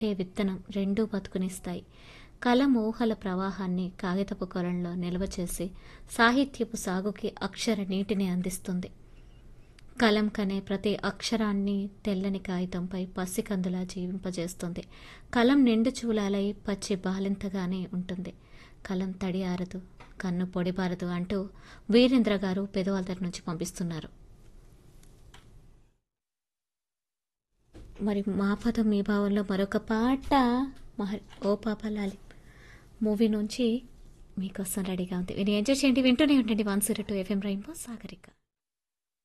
ఏ విత్తనం రెండూ బతుకునిస్తాయి కలం ఊహల ప్రవాహాన్ని కాగితపు కొలంలో నిల్వ చేసి సాహిత్యపు సాగుకి అక్షర నీటిని అందిస్తుంది కలం కనే ప్రతి అక్షరాన్ని తెల్లని కాగితంపై పసికందులా జీవింపజేస్తుంది కలం నిండు చూలాలై పచ్చి బాలింతగానే ఉంటుంది కలం తడి ఆరదు కన్ను పొడిబారదు అంటూ వీరేంద్ర గారు పెదవాల్దర్ నుంచి పంపిస్తున్నారు మరి మా పదం మీ భావంలో మరొక పాట మహ- ఓ పాపలాలి మూవీ నుంచి మీకోసం రెడీగా ఉంది మీరు ఎంజాయ్ చేయండి వింటూనే ఉండండి one zero two FM rainbow Sagarika